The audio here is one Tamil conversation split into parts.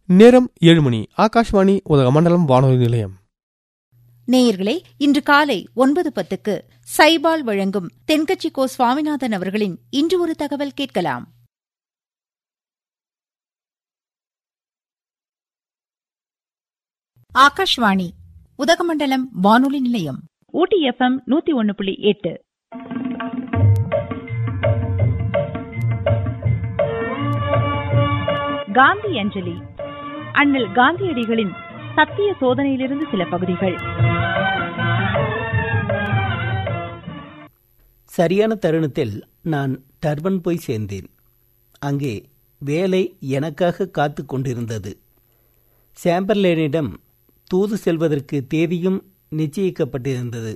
நேரம் ஏழு மணி ஆகாஷ்வாணி உதகமண்டலம் வானொலி நிலையம் நேயர்களே இன்று காலை ஒன்பது பத்துக்கு சைபால் வழங்கும் தென்கட்சி கோ சுவாமிநாதன் அவர்களின் இன்று ஒரு தகவல் கேட்கலாம் ஆகாஷ்வாணி உதகமண்டலம் வானொலி நிலையம் ஊட்டி எஃப்எம் நூத்தி ஒன்னு புள்ளி எட்டு காந்தி அஞ்சலி அண்ணல் காந்தியடிகளின் சத்திய சோதனையிலிருந்து சில பகுதிகள் சரியான தருணத்தில் நான் டர்பன் போய் சேர்ந்தேன் அங்கே வேலை எனக்காக காத்து கொண்டிருந்தது சாம்பர்லேனிடம் தூது செல்வதற்கு தேதியும் நிச்சயிக்கப்பட்டிருந்தது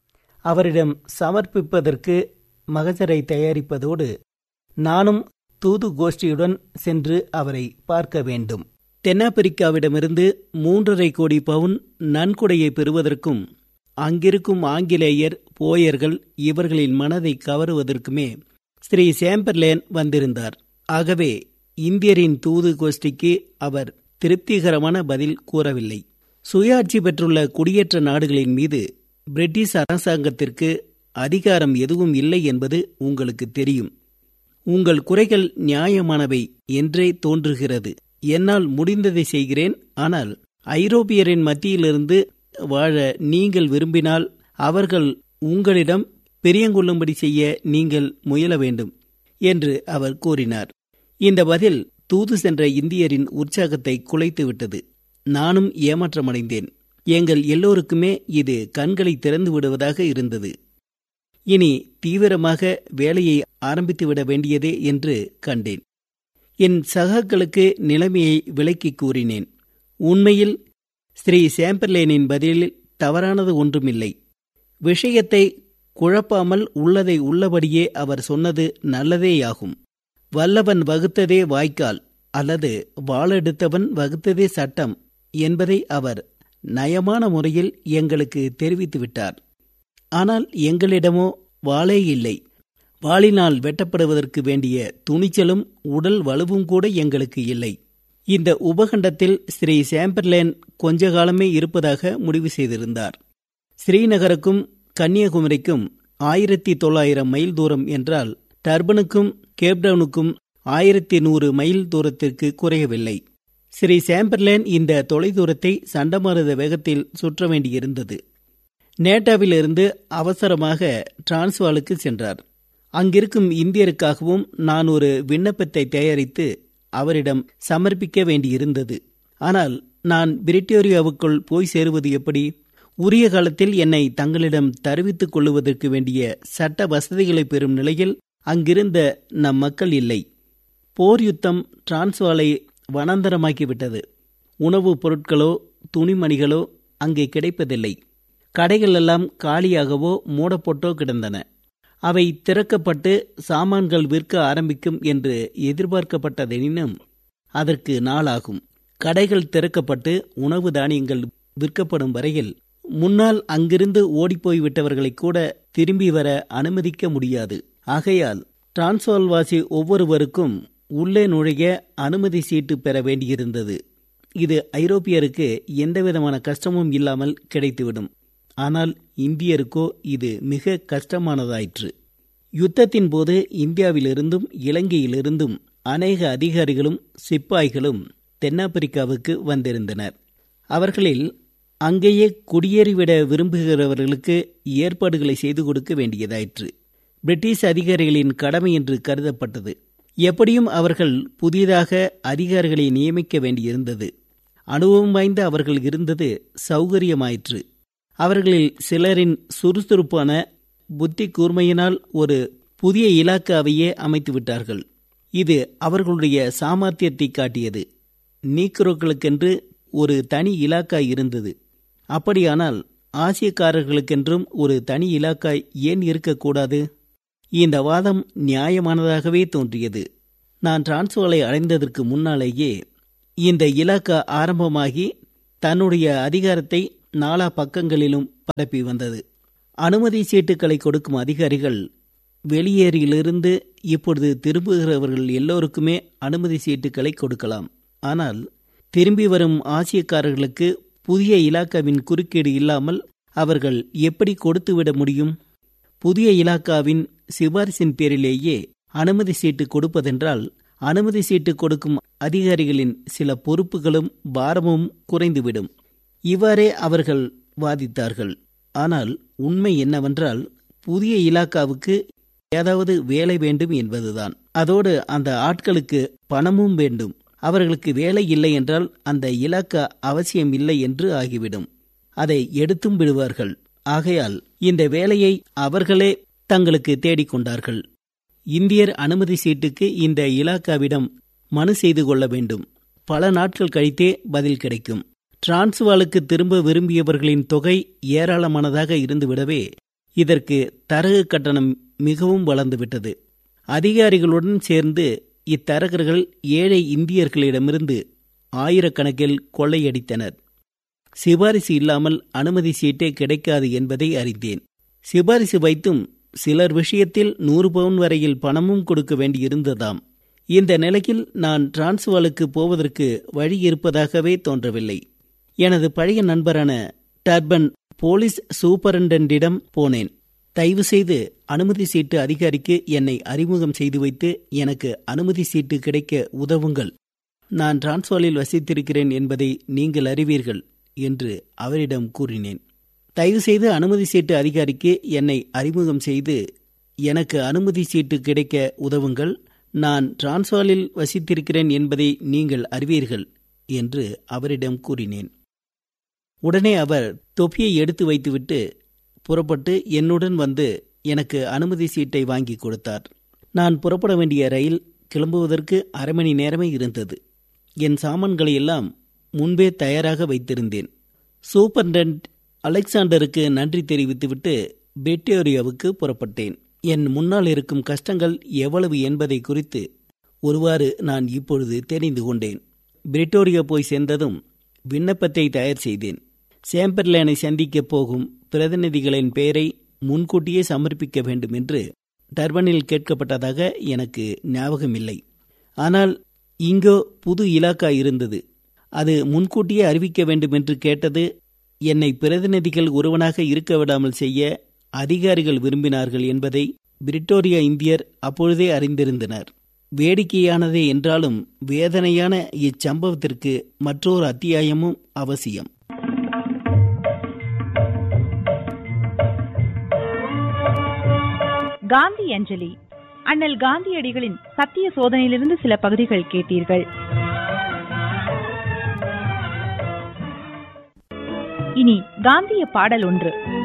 அவரிடம் சமர்ப்பிப்பதற்கு மகஜரை தயாரிப்பதோடு நானும் தூது கோஷ்டியுடன் சென்று அவரை பார்க்க வேண்டும் தென்னாப்பிரிக்காவிடமிருந்து மூன்றரை கோடி பவுன் நன்கொடையை பெறுவதற்கும் அங்கிருக்கும் ஆங்கிலேயர் போயர்கள் இவர்களின் மனதை கவருவதற்குமே ஸ்ரீ சேம்பர்லேன் வந்திருந்தார் ஆகவே இந்தியரின் தூது கோஷ்டிக்கு அவர் திருப்திகரமான பதில் கூறவில்லை சுயாட்சி பெற்றுள்ள குடியேற்ற நாடுகளின் மீது பிரிட்டிஷ் அரசாங்கத்திற்கு அதிகாரம் எதுவும் இல்லை என்பது உங்களுக்கு தெரியும் உங்கள் குறைகள் நியாயமானவை என்றே தோன்றுகிறது என்னால் முடிந்ததை செய்கிறேன் ஆனால் ஐரோப்பியரின் மத்தியிலிருந்து வாழ நீங்கள் விரும்பினால் அவர்கள் உங்களிடம் பெரியங்கொள்ளும்படி செய்ய நீங்கள் முயல வேண்டும் என்று அவர் கூறினார் இந்த பதில் தூது சென்ற இந்தியரின் உற்சாகத்தை குலைத்துவிட்டது நானும் ஏமாற்றமடைந்தேன் எங்கள் எல்லோருக்குமே இது கண்களை திறந்து விடுவதாக இருந்தது இனி தீவிரமாக வேலையை ஆரம்பித்துவிட வேண்டியதே என்று கண்டேன் என் சகாக்களுக்கு நிலைமையை விளக்கி கூறினேன் உண்மையில் ஸ்ரீ சேம்பர்லேனின் பதிலில் தவறானது ஒன்றுமில்லை விஷயத்தை குழப்பாமல் உள்ளதை உள்ளபடியே அவர் சொன்னது நல்லதேயாகும் வல்லவன் வகுத்ததே வாய்க்கால் அல்லது வாளெடுத்தவன் வகுத்ததே சட்டம் என்பதை அவர் நயமான முறையில் எங்களுக்கு தெரிவித்துவிட்டார் ஆனால் எங்களிடமோ வாளே இல்லை வாளினால் வெட்டப்படுவதற்கு வேண்டிய துணிச்சலும் உடல் வலுவும் கூட எங்களுக்கு இல்லை இந்த உபகண்டத்தில் ஸ்ரீ சாம்பர்லேன் கொஞ்ச காலமே இருப்பதாக முடிவு செய்திருந்தார் ஸ்ரீநகருக்கும் கன்னியாகுமரிக்கும் ஆயிரத்தி தொள்ளாயிரம் மைல் தூரம் என்றால் டர்பனுக்கும் கேப்டவுனுக்கும் ஆயிரத்தி நூறு மைல் தூரத்திற்கு குறையவில்லை ஸ்ரீ சாம்பர்லேன் இந்த தொலைதூரத்தை சண்டமாருத வேகத்தில் சுற்ற வேண்டியிருந்தது நேட்டாவிலிருந்து அவசரமாக டிரான்ஸ்வாலுக்கு சென்றார் அங்கிருக்கும் இந்தியருக்காகவும் நான் ஒரு விண்ணப்பத்தை தயாரித்து அவரிடம் சமர்ப்பிக்க வேண்டியிருந்தது ஆனால் நான் பிரிட்டோரியாவுக்குள் போய் சேருவது எப்படி உரிய காலத்தில் என்னை தங்களிடம் தருவித்துக் கொள்ளுவதற்கு வேண்டிய சட்ட வசதிகளை பெறும் நிலையில் அங்கிருந்த நம் மக்கள் இல்லை போர் யுத்தம் டிரான்ஸ்வாலை வனாந்தரமாக்கிவிட்டது உணவுப் பொருட்களோ துணிமணிகளோ அங்கே கிடைப்பதில்லை கடைகள் எல்லாம் காலியாகவோ மூடப்பட்டோ கிடந்தன அவை திறக்கப்பட்டு சாமான்கள் விற்க ஆரம்பிக்கும் என்று எதிர்பார்க்கப்பட்டதெனினும் அதற்கு நாளாகும் கடைகள் திறக்கப்பட்டு உணவு தானியங்கள் விற்கப்படும் வரையில் முன்னால் அங்கிருந்து ஓடிப்போய் விட்டவர்களை கூட திரும்பி வர அனுமதிக்க முடியாது ஆகையால் டிரான்ஸ்வால்வாசி ஒவ்வொருவருக்கும் உள்ளே நுழைய அனுமதி சீட்டு பெற வேண்டியிருந்தது இது ஐரோப்பியருக்கு எந்தவிதமான கஷ்டமும் இல்லாமல் கிடைத்துவிடும் ஆனால் இந்தியருக்கோ இது மிக கஷ்டமானதாயிற்று யுத்தத்தின் போது இந்தியாவிலிருந்தும் இலங்கையிலிருந்தும் அநேக அதிகாரிகளும் சிப்பாய்களும் தென்னாப்பிரிக்காவுக்கு வந்திருந்தனர் அவர்களில் அங்கேயே குடியேறிவிட விரும்புகிறவர்களுக்கு ஏற்பாடுகளை செய்து கொடுக்க வேண்டியதாயிற்று பிரிட்டிஷ் அதிகாரிகளின் கடமை என்று கருதப்பட்டது எப்படியும் அவர்கள் புதிதாக அதிகாரிகளை நியமிக்க வேண்டியிருந்தது அனுபவம் வாய்ந்த அவர்கள் இருந்தது சௌகரியமாயிற்று அவர்களில் சிலரின் சுறுசுறுப்பான புத்தி கூர்மையினால் ஒரு புதிய இலாக்காவையே அமைத்து விட்டார்கள் இது அவர்களுடைய சாமர்த்தியத்தை காட்டியது நீக்ரோக்களுக்கென்று ஒரு தனி இலாக்கா இருந்தது அப்படியானால் ஆசியக்காரர்களுக்கென்றும் ஒரு தனி இலாக்காய் ஏன் இருக்கக்கூடாது இந்த வாதம் நியாயமானதாகவே தோன்றியது நான் டிரான்ஸ்வாலை அடைந்ததற்கு முன்னாலேயே இந்த இலாக்கா ஆரம்பமாகி தன்னுடைய அதிகாரத்தை நாலா பக்கங்களிலும் பரப்பி வந்தது அனுமதி சீட்டுகளை கொடுக்கும் அதிகாரிகள் வெளியேறியிலிருந்து இப்பொழுது திரும்புகிறவர்கள் எல்லோருக்குமே அனுமதி சீட்டுகளை கொடுக்கலாம் ஆனால் திரும்பி வரும் ஆசியக்காரர்களுக்கு புதிய இலாக்காவின் குறுக்கீடு இல்லாமல் அவர்கள் எப்படி கொடுத்துவிட முடியும் புதிய இலாக்காவின் சிபாரிசின் பேரிலேயே அனுமதி சீட்டு கொடுப்பதென்றால் அனுமதி சீட்டு கொடுக்கும் அதிகாரிகளின் சில பொறுப்புகளும் பாரமும் குறைந்துவிடும் இவ்வாறே அவர்கள் வாதித்தார்கள் ஆனால் உண்மை என்னவென்றால் புதிய இலாக்காவுக்கு ஏதாவது வேலை வேண்டும் என்பதுதான் அதோடு அந்த ஆட்களுக்கு பணமும் வேண்டும் அவர்களுக்கு வேலை இல்லை என்றால் அந்த இலாக்கா அவசியம் இல்லை என்று ஆகிவிடும் அதை எடுத்தும் விடுவார்கள் ஆகையால் இந்த வேலையை அவர்களே தங்களுக்கு தேடிக்கொண்டார்கள் இந்தியர் அனுமதி சீட்டுக்கு இந்த இலாக்காவிடம் மனு செய்து கொள்ள வேண்டும் பல நாட்கள் கழித்தே பதில் கிடைக்கும் டிரான்ஸ்வாலுக்கு திரும்ப விரும்பியவர்களின் தொகை ஏராளமானதாக இருந்துவிடவே இதற்கு தரகு கட்டணம் மிகவும் வளர்ந்துவிட்டது அதிகாரிகளுடன் சேர்ந்து இத்தரகர்கள் ஏழை இந்தியர்களிடமிருந்து ஆயிரக்கணக்கில் கொள்ளையடித்தனர் சிபாரிசு இல்லாமல் அனுமதி சீட்டே கிடைக்காது என்பதை அறிந்தேன் சிபாரிசு வைத்தும் சிலர் விஷயத்தில் நூறு பவுன் வரையில் பணமும் கொடுக்க வேண்டியிருந்ததாம் இந்த நிலையில் நான் டிரான்ஸ்வாலுக்கு போவதற்கு வழி இருப்பதாகவே தோன்றவில்லை எனது பழைய நண்பரான டர்பன் போலீஸ் சூப்பரண்டன்டிடம் போனேன் தயவு செய்து அனுமதி சீட்டு அதிகாரிக்கு என்னை அறிமுகம் செய்து வைத்து எனக்கு அனுமதி சீட்டு கிடைக்க உதவுங்கள் நான் டிரான்ஸ்வாலில் வசித்திருக்கிறேன் என்பதை நீங்கள் அறிவீர்கள் என்று அவரிடம் கூறினேன் தயவு செய்து அனுமதி சீட்டு அதிகாரிக்கு என்னை அறிமுகம் செய்து எனக்கு அனுமதி சீட்டு கிடைக்க உதவுங்கள் நான் டிரான்ஸ்வாலில் வசித்திருக்கிறேன் என்பதை நீங்கள் அறிவீர்கள் என்று அவரிடம் கூறினேன் உடனே அவர் தொப்பியை எடுத்து வைத்துவிட்டு புறப்பட்டு என்னுடன் வந்து எனக்கு அனுமதி சீட்டை வாங்கி கொடுத்தார் நான் புறப்பட வேண்டிய ரயில் கிளம்புவதற்கு அரை மணி நேரமே இருந்தது என் சாமான்களை எல்லாம் முன்பே தயாராக வைத்திருந்தேன் சூப்பர்டென்ட் அலெக்சாண்டருக்கு நன்றி தெரிவித்துவிட்டு பெட்டோரியாவுக்கு புறப்பட்டேன் என் முன்னால் இருக்கும் கஷ்டங்கள் எவ்வளவு என்பதை குறித்து ஒருவாறு நான் இப்பொழுது தெரிந்து கொண்டேன் பிரிட்டோரியா போய் சேர்ந்ததும் விண்ணப்பத்தை தயார் செய்தேன் சேம்பர்லேனை சந்திக்கப் போகும் பிரதிநிதிகளின் பெயரை முன்கூட்டியே சமர்ப்பிக்க வேண்டும் என்று டர்பனில் கேட்கப்பட்டதாக எனக்கு ஞாபகமில்லை ஆனால் இங்கோ புது இலாக்கா இருந்தது அது முன்கூட்டியே அறிவிக்க வேண்டும் என்று கேட்டது என்னை பிரதிநிதிகள் ஒருவனாக இருக்க விடாமல் செய்ய அதிகாரிகள் விரும்பினார்கள் என்பதை பிரிட்டோரியா இந்தியர் அப்பொழுதே அறிந்திருந்தனர் வேடிக்கையானதே என்றாலும் வேதனையான இச்சம்பவத்திற்கு மற்றொரு அத்தியாயமும் அவசியம் காந்தி அஞ்சலி அண்ணல் காந்தியடிகளின் சத்திய சோதனையிலிருந்து சில பகுதிகள் கேட்டீர்கள் இனி காந்திய பாடல் ஒன்று